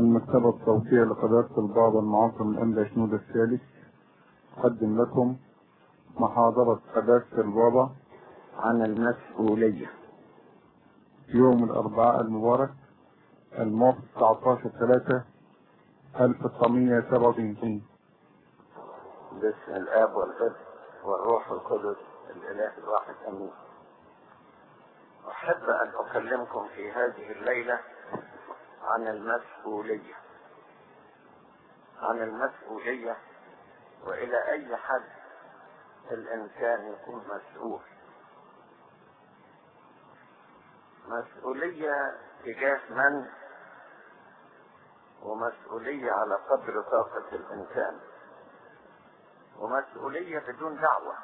المكتبة الصوتية لقداسة البابا المعظم الأنبا شنود الثالث تقدم لكم محاضرة قداسة البابا عن المسؤولية يوم الأربعاء المبارك الموافق 19 3 1997 باسم الآب والابن والروح القدس الإله الواحد أمين أحب أن أكلمكم في هذه الليلة عن المسؤولية عن المسؤولية وإلى أي حد الإنسان يكون مسؤول مسؤولية تجاه من ومسؤولية على قدر طاقة الإنسان ومسؤولية بدون دعوة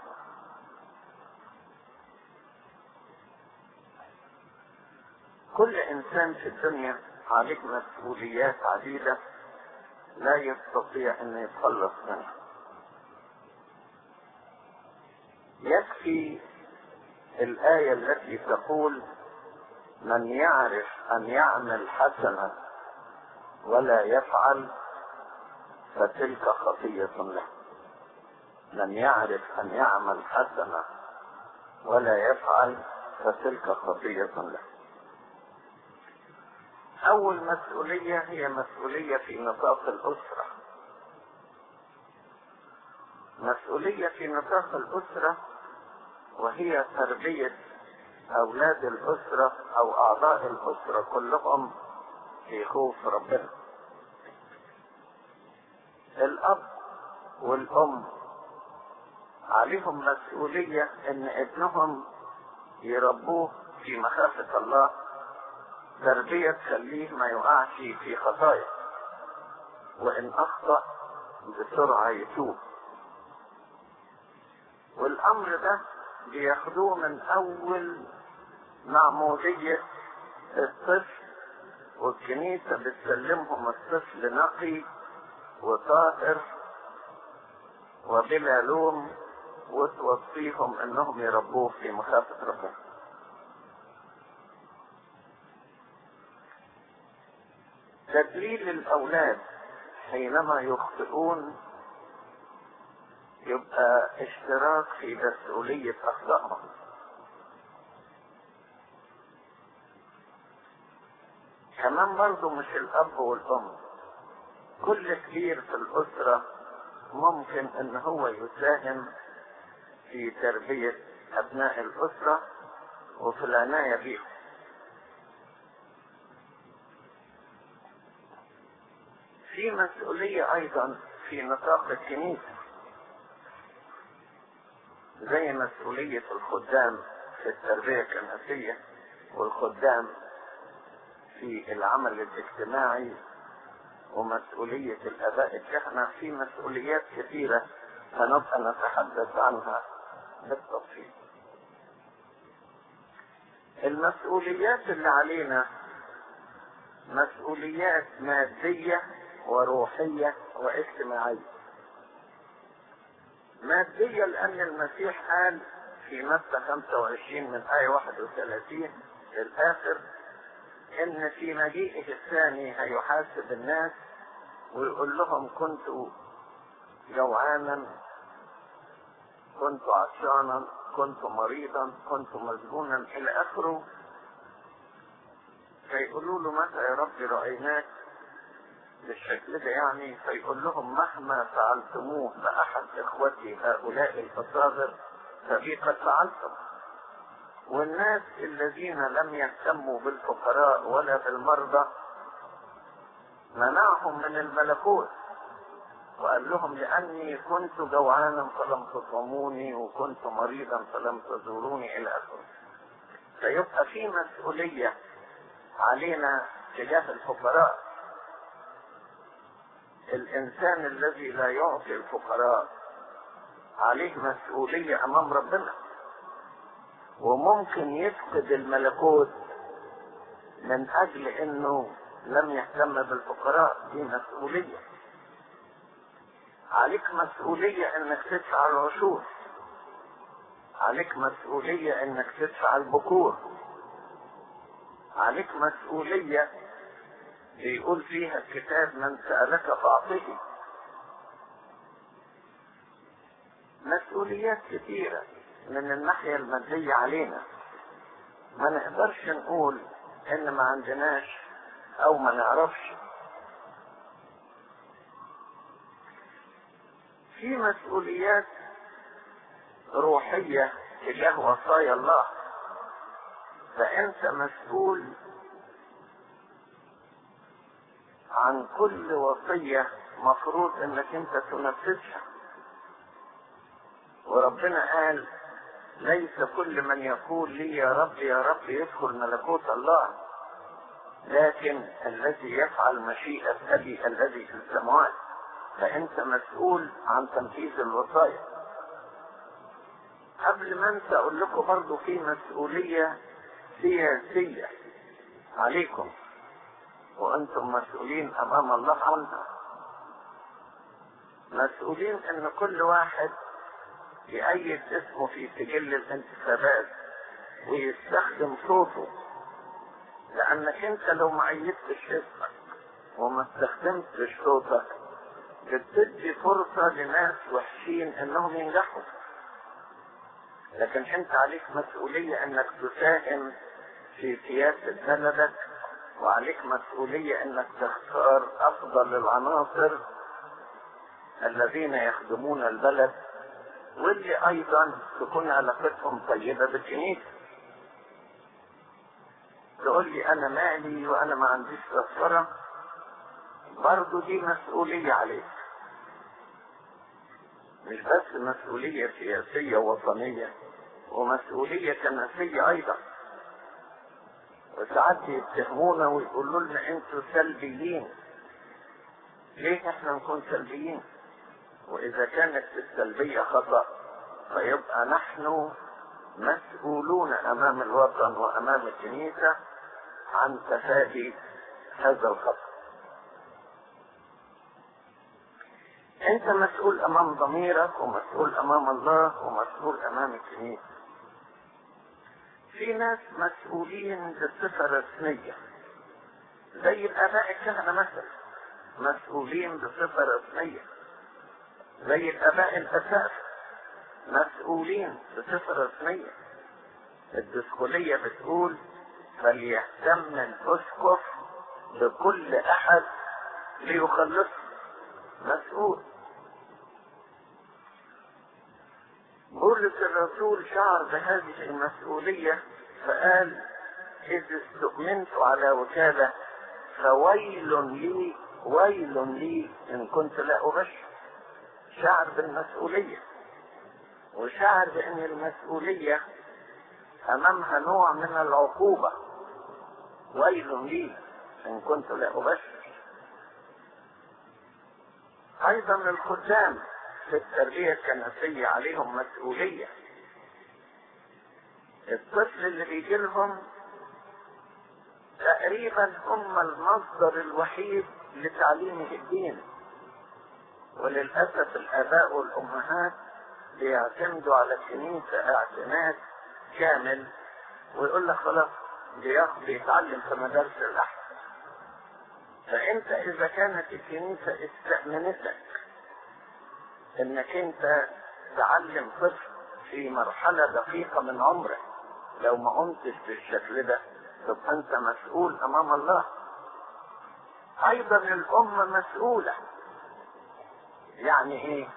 كل إنسان في الدنيا عليه مسؤوليات عديدة لا يستطيع أن يتخلص منها يكفي الآية التي تقول من يعرف أن يعمل حسنة ولا يفعل فتلك خطية له من يعرف أن يعمل حسنة ولا يفعل فتلك خطية له أول مسؤولية هي مسؤولية في نطاق الأسرة مسؤولية في نطاق الأسرة وهي تربية أولاد الأسرة أو أعضاء الأسرة كلهم في خوف ربنا الأب والأم عليهم مسؤولية إن ابنهم يربوه في مخافة الله تربية تخليه ما يقعش في خطايا وإن أخطأ بسرعة يتوب والأمر ده بياخدوه من أول معمودية الطفل والكنيسة بتسلمهم الطفل نقي وطاهر وبلا لوم وتوصيهم انهم يربوه في مخافة ربنا تدليل الاولاد حينما يخطئون يبقى اشتراك في مسؤولية اخطائهم كمان برضه مش الاب والام كل كبير في الاسرة ممكن ان هو يساهم في تربية ابناء الاسرة وفي العناية بهم في مسؤولية ايضا في نطاق الكنيسة زي مسؤولية الخدام في التربية الكنسية والخدام في العمل الاجتماعي ومسؤولية الآباء الكهنة في مسؤوليات كثيرة سنبقى نتحدث عنها بالتفصيل. المسؤوليات اللي علينا مسؤوليات مادية وروحية واجتماعية. مادية لأن المسيح قال في متى 25 من آية 31 للآخر ان في مجيئه الثاني هيحاسب الناس ويقول لهم كنت جوعانا كنت عطشانا كنت مريضا كنت مسجونا الى اخره فيقولوا له متى يا رب رايناك بالشكل ده يعني فيقول لهم مهما فعلتموه باحد اخوتي هؤلاء الفصاغر فبي قد فعلتم والناس الذين لم يهتموا بالفقراء ولا بالمرضى منعهم من الملكوت وقال لهم لأني كنت جوعانا فلم تطعموني وكنت مريضا فلم تزوروني إلى آخره فيبقى في مسؤولية علينا تجاه الفقراء الإنسان الذي لا يعطي الفقراء عليه مسؤولية أمام ربنا وممكن يفقد الملكوت من اجل انه لم يهتم بالفقراء دي مسؤولية عليك مسؤولية انك تدفع العشور عليك مسؤولية انك تدفع البكور عليك مسؤولية بيقول فيها الكتاب من سألك فأعطه مسؤوليات كثيرة من الناحية المادية علينا ما نقدرش نقول ان ما عندناش او ما نعرفش في مسؤوليات روحية تجاه وصايا الله فانت مسؤول عن كل وصية مفروض انك انت تنفذها وربنا قال ليس كل من يقول لي يا رب يا رب يدخل ملكوت الله لكن الذي يفعل مشيئة أبي الذي في السماوات فأنت مسؤول عن تنفيذ الوصايا قبل ما انسى اقول لكم برضه في مسؤولية سياسية عليكم وانتم مسؤولين امام الله عنها مسؤولين ان كل واحد يأيد اسمه في سجل الانتخابات ويستخدم صوته لانك انت لو ما أيدتش اسمك وما استخدمتش صوتك بتدي فرصة لناس وحشين انهم ينجحوا لكن انت عليك مسؤولية انك تساهم في سياسة بلدك وعليك مسؤولية انك تختار افضل العناصر الذين يخدمون البلد واللي ايضا تكون علاقتهم طيبة بالكنيسة تقول لي انا مالي وانا ما عنديش تذكرة برضو دي مسؤولية عليك مش بس مسؤولية سياسية وطنية ومسؤولية كنسية ايضا وساعات يتهمونا ويقولوا لنا انتوا سلبيين ليه احنا نكون سلبيين واذا كانت السلبية خطأ فيبقى نحن مسؤولون امام الوطن وامام الكنيسة عن تفادي هذا الخطأ انت مسؤول امام ضميرك ومسؤول امام الله ومسؤول امام الكنيسة في ناس مسؤولين بصفة رسمية زي الاباء الكهنة مثلا مسؤولين بصفة رسمية زي الاباء الاساس مسؤولين بصفة رسمية الدسكولية بتقول فليهتم الاسقف بكل احد ليخلصه مسؤول بولس الرسول شعر بهذه المسؤولية فقال إذ استؤمنت على وكالة فويل لي ويل لي إن كنت لا أبشر شعر بالمسؤولية وشعر بأن المسؤولية أمامها نوع من العقوبة ويل لي إن كنت لا أبشر ايضا الخدام في التربية الكنسية عليهم مسؤولية الطفل اللي بيجي لهم تقريبا هم المصدر الوحيد لتعليمه الدين وللأسف الآباء والأمهات بيعتمدوا على الكنيسة اعتماد كامل ويقول لك خلاص بيتعلم في مدارس الأحد فانت اذا كانت الكنيسة استأمنتك انك انت تعلم طفل في مرحلة دقيقة من عمرك لو ما قمتش بالشكل ده تبقى انت مسؤول امام الله ايضا الام مسؤولة يعني ايه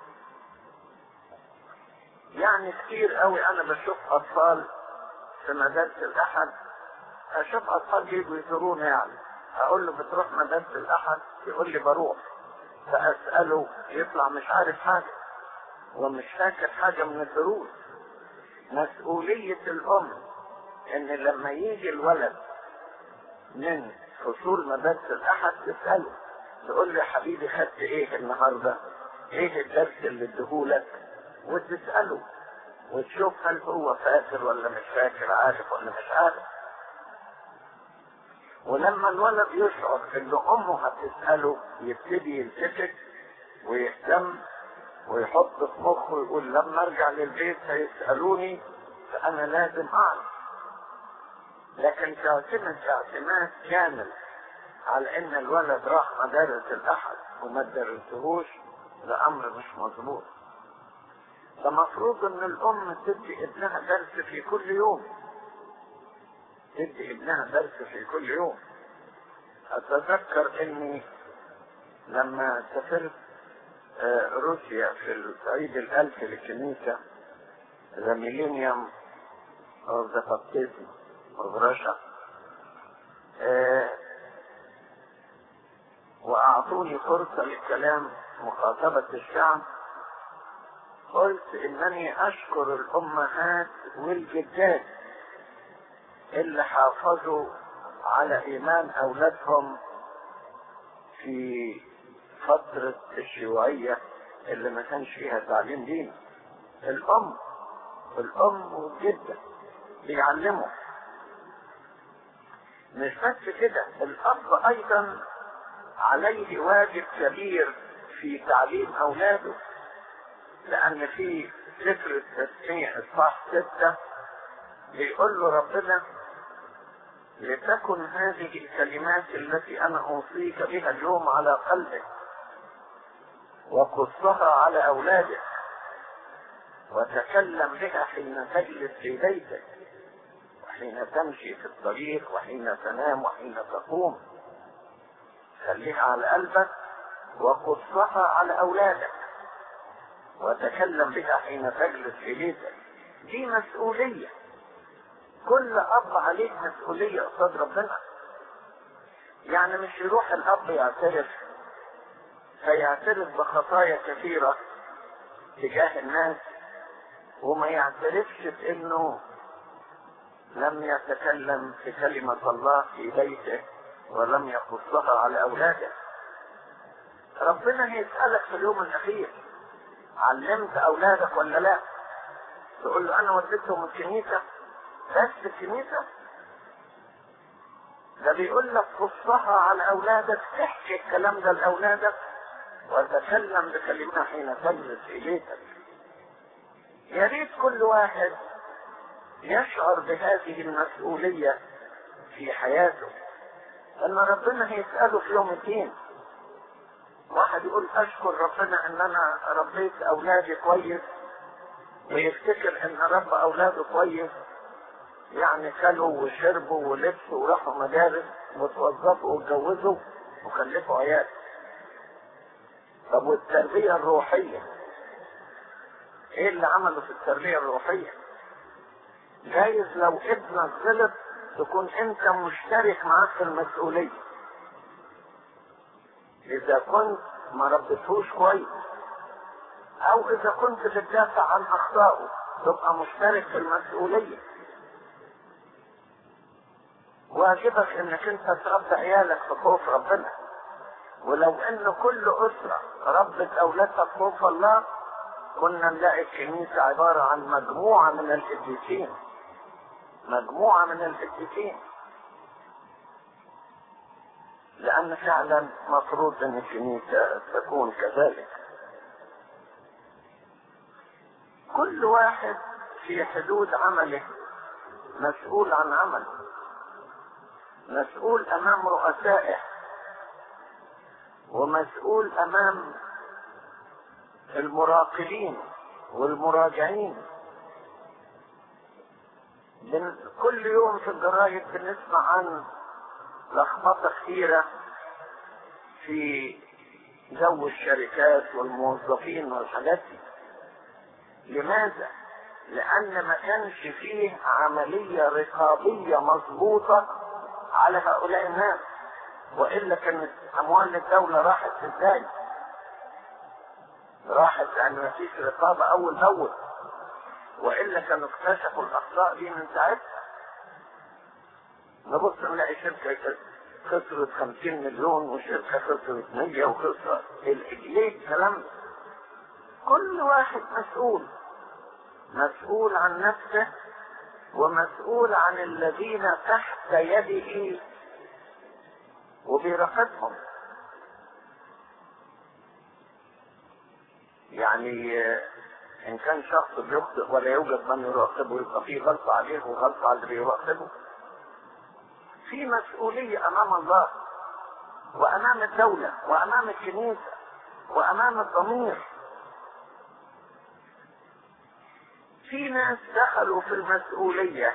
يعني كتير قوي انا بشوف اطفال في مدارس الاحد اشوف اطفال بيجوا يزورونا يعني اقول له بتروح مدرسة الاحد يقول لي بروح فاسأله يطلع مش عارف حاجة ومش فاكر حاجة من الدروس مسؤولية الام ان لما يجي الولد من فصول مدرسة الاحد تسأله تقول له يا حبيبي خدت ايه النهاردة ايه الدرس اللي اديهولك وتسأله وتشوف هل هو فاكر ولا مش فاكر عارف ولا مش عارف ولما الولد يشعر ان امه هتسأله يبتدي يلتفت ويهتم ويحط في مخه ويقول لما ارجع للبيت هيسألوني فانا لازم اعرف لكن تعتمد اعتماد كامل على ان الولد راح مدارس الاحد وما درسهوش ده امر مش مظبوط ده مفروض ان الام تدي ابنها درس في كل يوم تدي ابنها درس في كل يوم اتذكر اني لما سافرت روسيا في عيد الالف للكنيسة ذا ميلينيوم of the baptism of Russia واعطوني فرصة للكلام مخاطبة الشعب قلت انني اشكر الامهات والجدات اللي حافظوا على ايمان اولادهم في فترة الشيوعية اللي ما كانش فيها تعليم ديني الام الام والجدة بيعلموا مش بس كده الاب ايضا عليه واجب كبير في تعليم اولاده لان في سفر التسمية اصحاح ستة بيقول له ربنا لتكن هذه الكلمات التي انا اوصيك بها اليوم على قلبك وقصها على اولادك وتكلم بها حين تجلس في بيتك وحين تمشي في الطريق وحين تنام وحين تقوم خليها على قلبك وقصها على اولادك وتكلم بها حين تجلس في بيتك دي مسؤولية كل اب عليه مسؤولية قصاد ربنا يعني مش يروح الاب يعترف فيعترف بخطايا كثيرة تجاه الناس وما يعترفش بانه لم يتكلم بكلمة الله في بيته ولم يقصها على اولاده ربنا هيسألك في اليوم الاخير علمت اولادك ولا لا تقول له انا وديتهم الكنيسة بس الكنيسة ده بيقول لك قصها على اولادك تحكي الكلام ده لاولادك وتكلم بكلمة حين تجلس في بيتك يا ريت كل واحد يشعر بهذه المسؤولية في حياته ان ربنا هيسأله في يوم الدين واحد يقول اشكر ربنا ان انا ربيت اولادي كويس ويفتكر ان رب اولاده كويس يعني كلوا وشربوا ولبسوا وراحوا مدارس وتوظفوا واتجوزوا وخلفوا عيال طب والتربية الروحية ايه اللي عمله في التربية الروحية جايز لو ابنك غلط تكون انت مشترك معاه في المسؤولية اذا كنت ما ربيتهوش كويس او اذا كنت بتدافع عن اخطائه تبقى مشترك في المسؤولية واجبك انك انت تربي عيالك في خوف ربنا ولو ان كل اسرة ربت اولادها في خوف الله كنا نلاقي الكنيسة عبارة عن مجموعة من القديسين مجموعة من القديسين لأن فعلا مفروض أن الكنيسة تكون كذلك كل واحد في حدود عمله مسؤول عن عمله مسؤول أمام رؤسائه ومسؤول أمام المراقبين والمراجعين كل يوم في الجرايد بنسمع عن لخبطة كثيرة في جو الشركات والموظفين والحاجات دي لماذا؟ لأن ما كانش فيه عملية رقابية مضبوطة على هؤلاء الناس وإلا كانت أموال الدولة راحت إزاي؟ راحت لأن ما فيش رقابة أول بأول وإلا كانوا اكتشفوا الأخطاء دي من ساعتها نبص نلاقي شركة خسرت 50 مليون وشركة خسرت 100 وخسرت ليه الكلام ده؟ كل واحد مسؤول مسؤول عن نفسه ومسؤول عن الذين تحت يده وبيراقبهم يعني ان كان شخص بيخطئ ولا يوجد من يراقبه يبقى في غلطة عليه وغلطة على اللي بيراقبه في مسؤولية امام الله وامام الدولة وامام الكنيسة وامام الضمير في ناس دخلوا في المسؤولية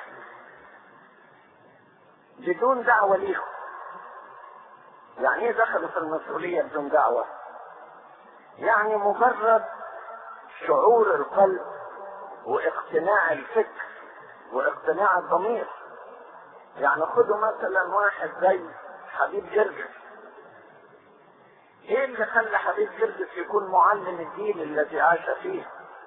بدون دعوة ليهم يعني ايه دخلوا في المسؤولية بدون دعوة يعني مجرد شعور القلب واقتناع الفكر واقتناع الضمير يعني خدوا مثلا واحد زي حبيب جرجس ايه اللي خلى حبيب جرجس يكون معلم الدين الذي عاش فيه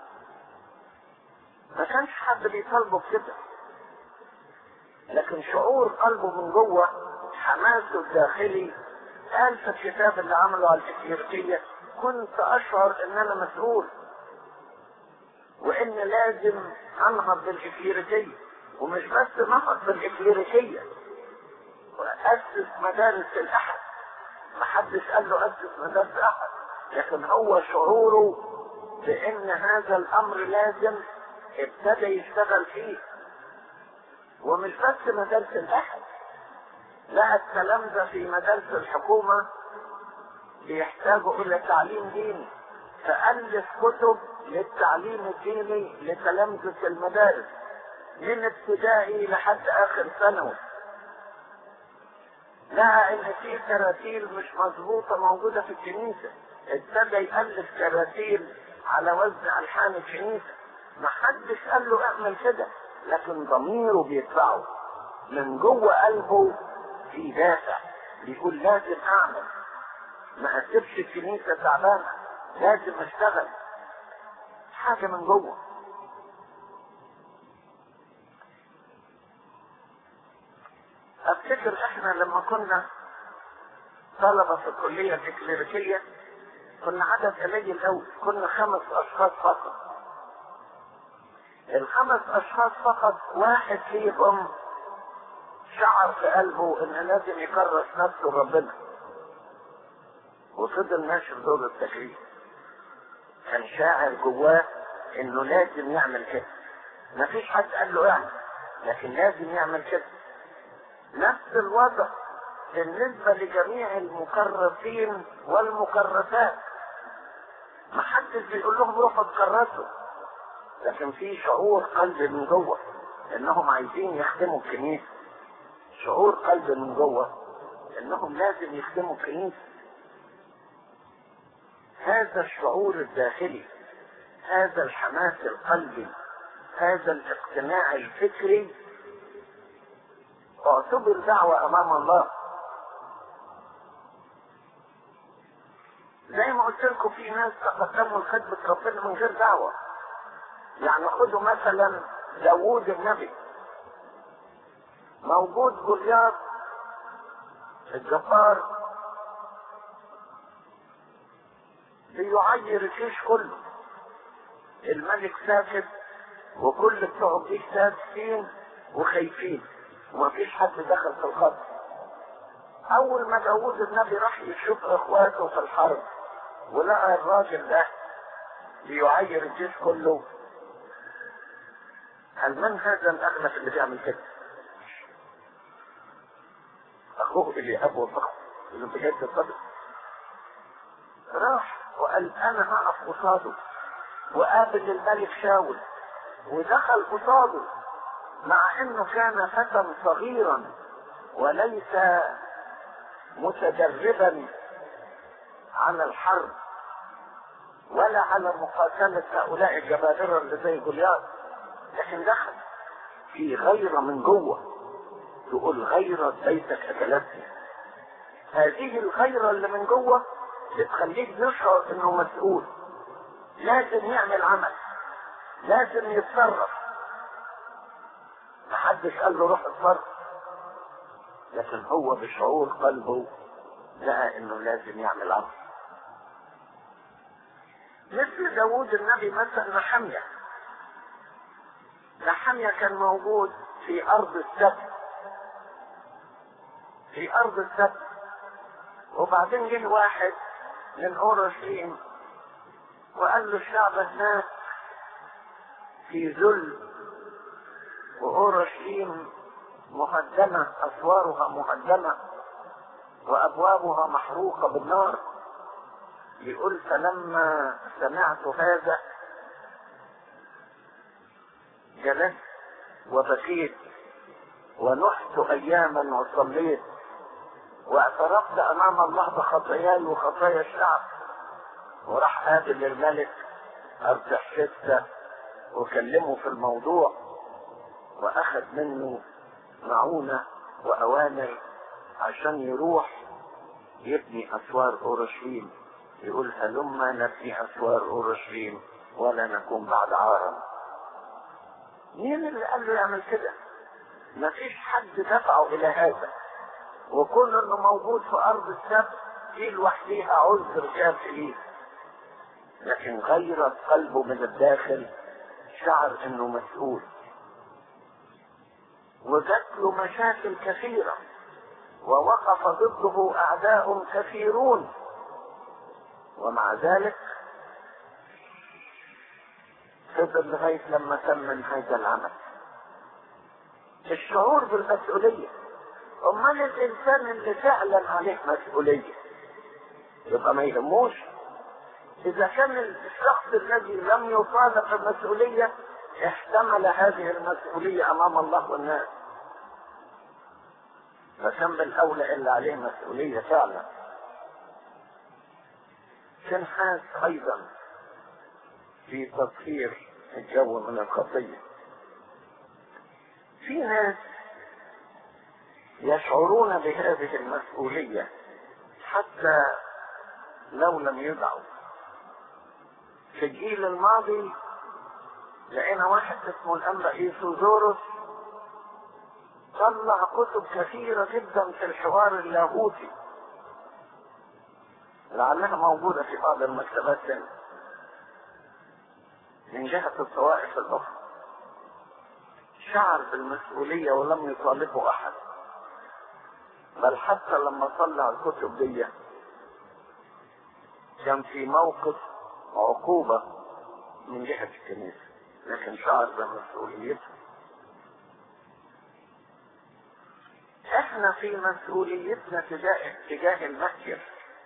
ما كانش حد بيطالبه بكده لكن شعور قلبه من جوه حماسه الداخلي قال في الكتاب اللي عمله على الإكليريكية كنت أشعر إن أنا مسؤول وإن لازم أنهض بالإكليريكية ومش بس نهض بالإكليريكية وأسس مدارس الأحد محدش قال له أسس مدارس أحد لكن هو شعوره بأن هذا الأمر لازم ابتدى يشتغل فيه ومش بس مدارس الأحد لا التلامذة في مدارس الحكومة بيحتاجوا إلى تعليم ديني فألف كتب للتعليم الديني لتلامذة المدارس من ابتدائي لحد آخر ثانوي لقى إن في كراتيل مش مظبوطة موجودة في الكنيسة ابتدى يألف كراتيل على وزن ألحان الكنيسة محدش قال له اعمل كده لكن ضميره بيتبعه من جوه قلبه في دافع بيقول لازم اعمل ما اسيبش الكنيسه تعبانه لازم اشتغل حاجه من جوه افتكر احنا لما كنا طلبة في الكلية الإكليريكية كنا عدد قليل قوي كنا خمس أشخاص فقط الخمس اشخاص فقط واحد فيهم شعر في قلبه ان لازم يكرس نفسه لربنا وفضل ماشي في دور التكليف كان شاعر جواه انه لازم يعمل كده مفيش حد قال له اعمل لكن لازم يعمل كده نفس الوضع بالنسبة لجميع المكرسين والمكرسات محدش بيقول لهم روحوا اتكرسوا لكن في شعور قلب من جوه انهم عايزين يخدموا الكنيسه شعور قلب من جوه انهم لازم يخدموا الكنيسه هذا الشعور الداخلي هذا الحماس القلبي هذا الاقتناع الفكري اعتبر دعوة امام الله زي ما قلت لكم في ناس تقدموا لخدمة ربنا من غير دعوة يعني خدوا مثلا داوود النبي موجود جولياط الجبار بيعير الجيش كله الملك ساكت وكل بتوع الجيش ساكتين وخايفين ومفيش حد دخل في الخط اول ما داوود النبي راح يشوف اخواته في الحرب ولقى الراجل ده بيعير الجيش كله هل من هذا الاغنف اللي بيعمل كده اخوه اللي ابو الضخم اللي بجد الصدر راح وقال انا هقف قصاده وقابل الملك شاول ودخل قصاده مع انه كان فتى صغيرا وليس متدربا على الحرب ولا على مقاتلة هؤلاء الجبابرة اللي زي جولياث لكن دخل في غيرة من جوه تقول غيرة بيتك أكلتني هذه الغيرة اللي من جوه بتخليك تشعر انه مسؤول لازم يعمل عمل لازم يتصرف محدش قال له روح اتصرف لكن هو بشعور قلبه لقى انه لازم يعمل عمل مثل داوود النبي مثلا نحمية نحمية كان موجود في ارض السبت في ارض السبت وبعدين جه واحد من اورشليم وقال له الشعب هناك في ذل واورشليم مهدمه اسوارها مهدمه وأبوابها محروقة بالنار يقول فلما سمعت هذا جلست وبكيت ونحت أياما وصليت واعترفت أمام الله بخطاياي وخطايا الشعب وراح قابل الملك أرتح ستة وكلمه في الموضوع وأخذ منه معونة وأوامر عشان يروح يبني أسوار أورشليم يقول هلما نبني أسوار أورشليم ولا نكون بعد عارا مين اللي قال له يعمل كده مفيش حد دفعه إلى هذا وكون انه موجود في ارض السبت دي لوحديها عذر كافي ليه لكن غيرت قلبه من الداخل شعر انه مسؤول وجات له مشاكل كثيرة ووقف ضده اعداء كثيرون ومع ذلك فضل لغاية لما تم هذا العمل الشعور بالمسؤولية امال الانسان اللي فعلا عليه مسؤولية يبقى ما يهموش اذا كان الشخص الذي لم يطالب بالمسؤولية احتمل هذه المسؤولية امام الله والناس فكم بالاولى اللي عليه مسؤولية فعلا تنحاس ايضا في تطهير الجو من الخطية في ناس يشعرون بهذه المسؤولية حتى لو لم يدعوا في الجيل الماضي لقينا واحد اسمه الأنبا إيسوزوروس طلع كتب كثيرة جدا في الحوار اللاهوتي لعلها موجودة في بعض المكتبات هنا من جهة الطوائف الأخرى شعر بالمسؤولية ولم يطالبه أحد بل حتى لما طلع الكتب دي كان في موقف عقوبة من جهة الكنيسة لكن شعر بمسؤوليته احنا في مسؤوليتنا تجاه تجاه المسجد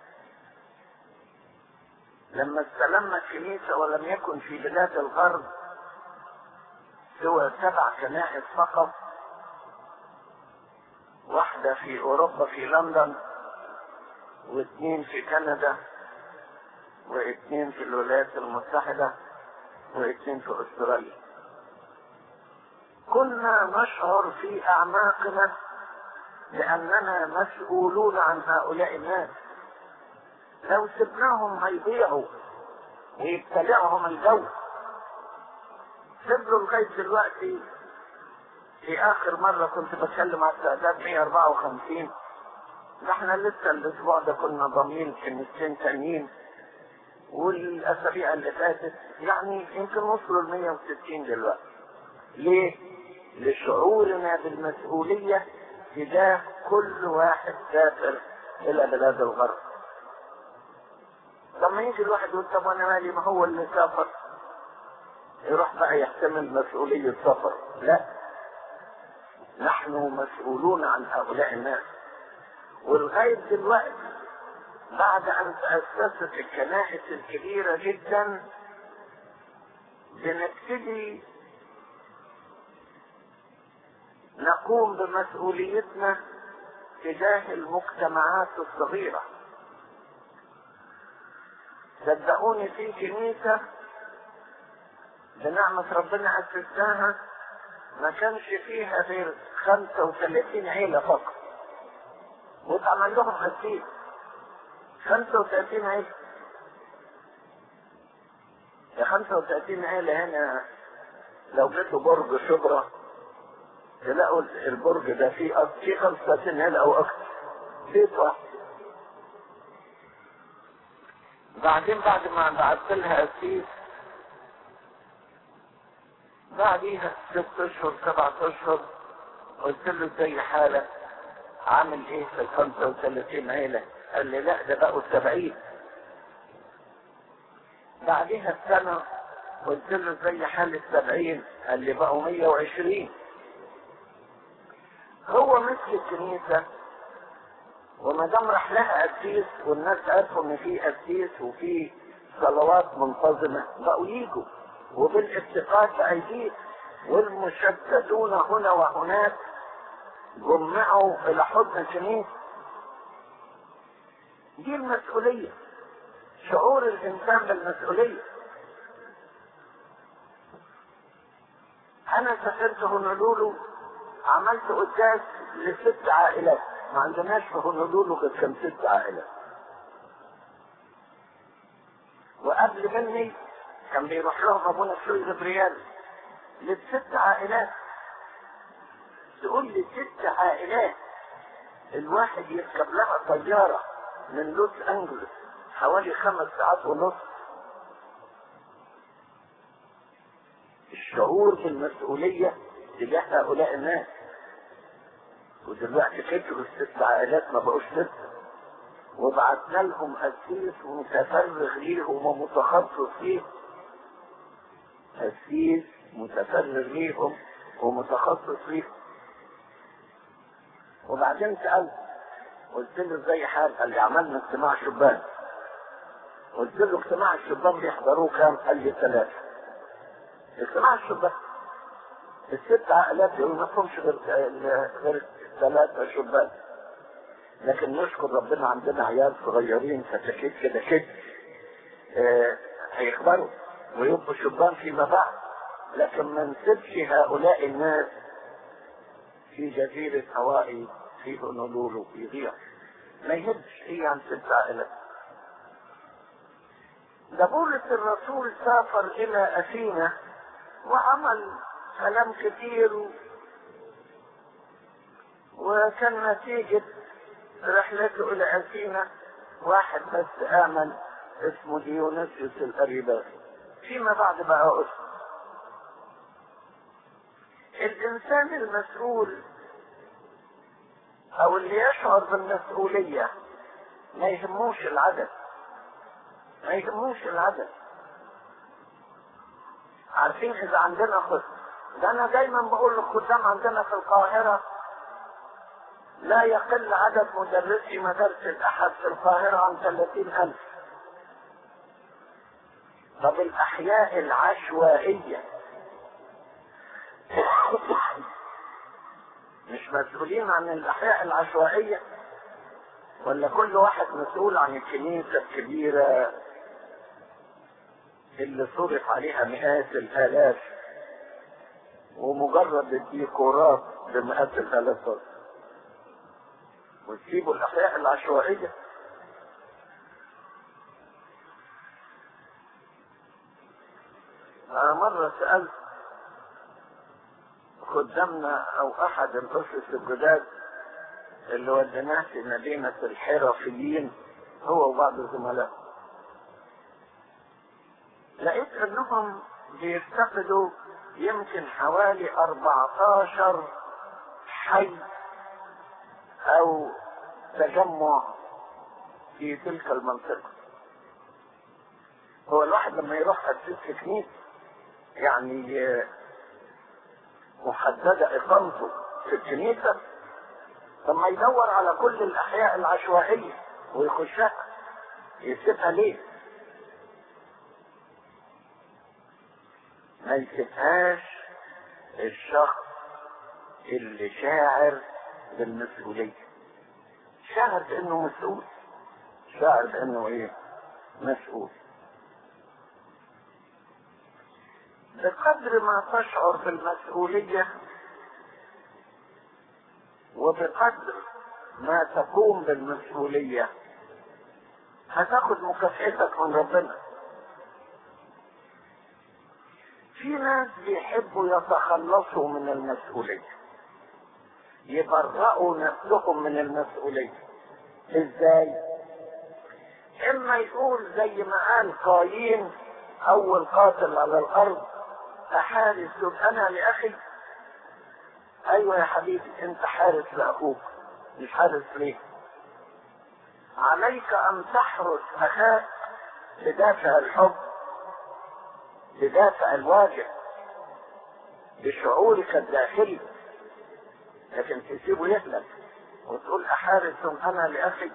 لما استلمنا الكنيسة ولم يكن في بلاد الغرب سوى سبع كنائس فقط واحدة في أوروبا في لندن واثنين في كندا واثنين في الولايات المتحدة واثنين في أستراليا كنا نشعر في أعماقنا بأننا مسؤولون عن هؤلاء الناس لو سبناهم هيضيعوا ويبتلعهم الجو فضلوا لغاية دلوقتي في آخر مرة كنت بتكلم على التعداد 154 احنا لسه الأسبوع ده كنا ضامنين كنيستين تانيين والأسابيع اللي فاتت يعني يمكن وصلوا ل 160 دلوقتي ليه؟ لشعورنا بالمسؤولية تجاه كل واحد سافر إلى بلاد الغرب لما يجي الواحد يقول طب انا مالي ما هو اللي سافر يروح بقى يحتمل مسؤولية السفر لا نحن مسؤولون عن هؤلاء الناس ولغاية دلوقتي بعد ان تأسست الكنائس الكبيرة جدا بنبتدي نقوم بمسؤوليتنا تجاه المجتمعات الصغيره صدقوني في كنيسة بنعمة ربنا أسسناها ما كانش فيها غير 35 عيلة فقط واتعمل لهم قسيس 35 عيلة يا 35 عيلة هنا لو جيتوا برج شبرا تلاقوا البرج ده فيه فيه 35 عيلة أو أكثر بيت واحد بعدين بعد ما بعت لها قسيس بعديها ست اشهر سبعة اشهر قلت له زي حالك عامل ايه في ال 35 عيلة قال لي لا ده بقوا 70 بعديها السنة قلت له زي حال السبعين قال لي بقوا 120 هو مثل الكنيسة وما دام راح لها قسيس والناس عرفوا ان في قسيس وفي صلوات منتظمه بقوا يجوا وبالاتفاق بايديه والمشتتون هنا وهناك جمعوا الى حضن الكنيسه دي المسؤوليه شعور الانسان بالمسؤوليه انا سافرت هونولولو عملت قداس لست عائلات ما عندناش في هونولولو غير كم ست عائلات وقبل مني كان بيروح لهم ابونا شوي غبريال للست عائلات تقول لي ست عائلات الواحد يركب لها طيارة من لوس انجلوس حوالي خمس ساعات ونص الشعور بالمسؤولية تجاه هؤلاء الناس ودلوقتي كتروا الست عائلات ما بقوش ست وبعتنا لهم قسيس متفرغ ليهم ومتخصص ليهم قسيس متفرغ ليهم ومتخصص ليهم وبعدين سألت قلت له ازاي حال قال لي عملنا اجتماع شبان قلت له اجتماع الشبان بيحضروه كام قال لي ثلاثة اجتماع الشبان الست عائلات دول ما فيهمش غير غير ثلاثة شبان لكن نشكر ربنا عندنا عيال صغيرين فتكيت كده كده اه هيكبروا ويبقوا شبان فيما بعد لكن ما نسيبش هؤلاء الناس في جزيرة هوائي في هونولولو يضيع ما يهدش ايه عن ست عائلات ده بولس الرسول سافر الى اثينا وعمل كلام كتير وكان نتيجة رحلته الى اثينا واحد بس امن اسمه ديونيسيوس الاريباسي فيما بعد بقى اسم الانسان المسؤول او اللي يشعر بالمسؤولية ما يهموش العدد ما يهموش العدد عارفين اذا عندنا خطة ده انا دايما بقول للخدام عندنا في القاهرة لا يقل عدد مدرسي مدارس الاحد في القاهرة عن ثلاثين الف طب الاحياء العشوائية مش مسؤولين عن الاحياء العشوائية ولا كل واحد مسؤول عن الكنيسة الكبيرة اللي صرف عليها مئات الالاف ومجرد الديكورات بمئات الالاف وتسيبوا الاحياء العشوائية أنا مرة سألت خدامنا أو أحد الأسس الجداد اللي وديناه في مدينة الحرفيين هو وبعض الزملاء لقيت انهم بيفتقدوا يمكن حوالي 14 حي او تجمع في تلك المنطقة هو الواحد لما يروح أسيس في كنيسة يعني محددة إقامته في الكنيسة ثم يدور على كل الأحياء العشوائية ويخشها يسيبها ليه؟ ما يسيبهاش الشخص اللي شاعر بالمسؤولية شاعر بأنه مسؤول شاعر بأنه إيه؟ مسؤول بقدر ما تشعر بالمسؤولية وبقدر ما تقوم بالمسؤولية هتاخد مكافئتك من ربنا في ناس بيحبوا يتخلصوا من المسؤولية يبرئوا نفسهم من المسؤولية ازاي اما يقول زي ما قال قايين اول قاتل على الارض احارس انا لاخي ايوه يا حبيبي انت حارس لاخوك مش حارس ليه عليك ان تحرس اخاك بدافع الحب بدافع الواجب بشعورك الداخلي لكن تسيبه يهلك وتقول احارس انا لاخي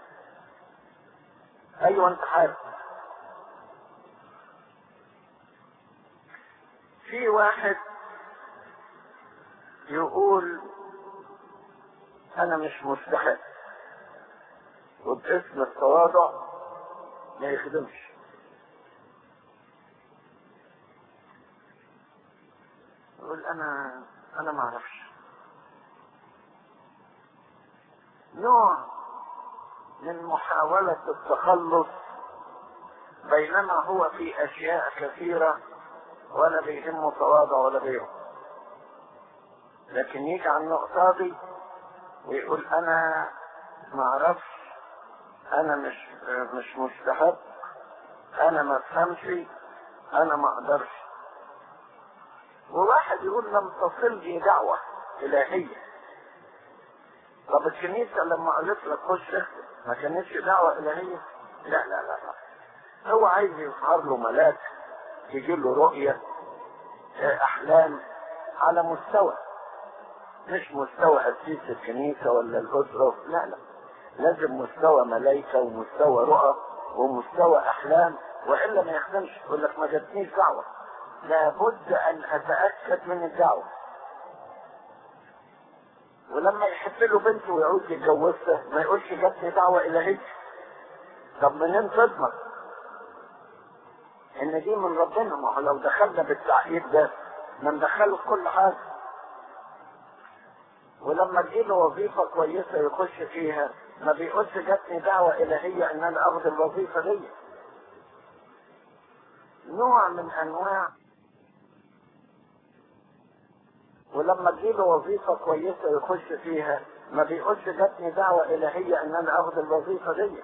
ايوه انت حارس في واحد يقول انا مش مستحق وباسم التواضع ما يخدمش يقول انا انا ما اعرفش نوع من محاولة التخلص بينما هو في اشياء كثيرة ولا بيهمه تواضع ولا غيره لكن يجي على النقطة دي ويقول انا ما اعرفش انا مش مش مستحق انا ما افهمش انا ما اقدرش وواحد يقول لم تصلني دعوة الهية طب الكنيسة لما قالت لك خش اخدم ما كانتش دعوة الهية لا لا لا لا هو عايز يظهر له ملاك تجي له رؤية احلام على مستوى مش مستوى أسيس الكنيسة ولا الأسرة لا لا لازم مستوى ملايكة ومستوى رؤى ومستوى أحلام وإلا ما يخدمش يقول لك ما جاتنيش دعوة لابد أن أتأكد من الدعوة ولما يحب له بنته ويعود يتجوزها ما يقولش جاتني دعوة إلهية طب منين تضمن إن دي من ربنا ما هو لو دخلنا بالتعقيد ده ما ندخله في كل حاجة ولما تجيله وظيفة كويسة يخش فيها ما بيقولش جاتني دعوة إلهية إن أنا أخذ الوظيفة دي نوع من أنواع ولما تجيله وظيفة كويسة يخش فيها ما بيقولش جاتني دعوة إلهية إن أنا أخذ الوظيفة دي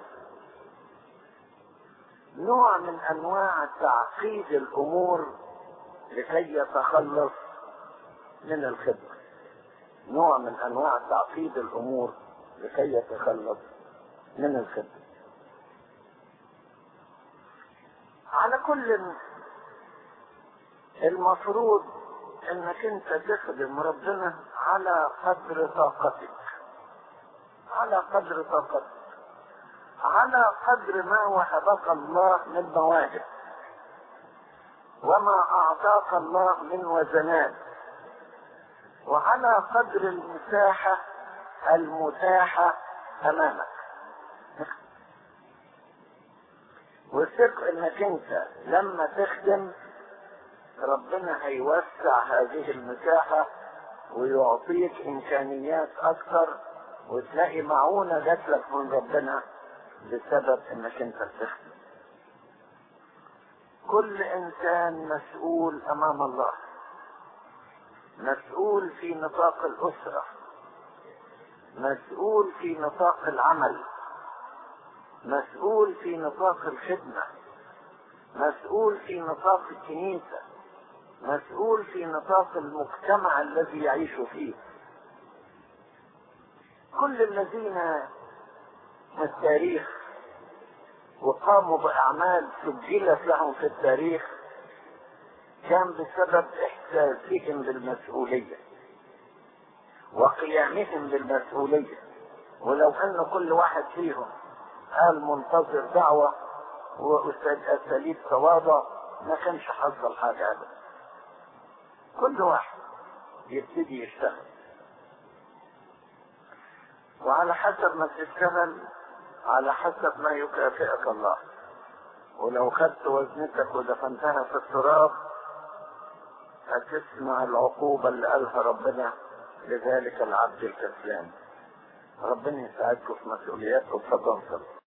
نوع من أنواع تعقيد الأمور لكي يتخلص من الخدمة نوع من انواع تعقيد الامور لكي يتخلص من الخدمه على كل المفروض انك انت تخدم ربنا على قدر طاقتك على قدر طاقتك على قدر ما وهبك الله من مواهب وما اعطاك الله من وزنات وعلى قدر المساحة المتاحة أمامك وثق انك انت لما تخدم ربنا هيوسع هذه المساحة ويعطيك امكانيات اكثر وتلاقي معونة جات لك من ربنا بسبب انك انت بتخدم كل انسان مسؤول امام الله مسؤول في نطاق الأسرة مسؤول في نطاق العمل مسؤول في نطاق الخدمة مسؤول في نطاق الكنيسة مسؤول في نطاق المجتمع الذي يعيش فيه كل الذين في التاريخ وقاموا بأعمال سجلت لهم في التاريخ كان بسبب احساسهم بالمسؤولية وقيامهم بالمسؤولية ولو ان كل واحد فيهم قال منتظر دعوة واساليب تواضع ما كانش حصل حاجة ابدا كل واحد يبتدي يشتغل وعلى حسب ما تشتغل على حسب ما يكافئك الله ولو خدت وزنتك ودفنتها في التراب هتسمع العقوبة اللي قالها ربنا لذلك العبد الكسلان ربنا يساعدكم في مسؤولياتكم فتنصر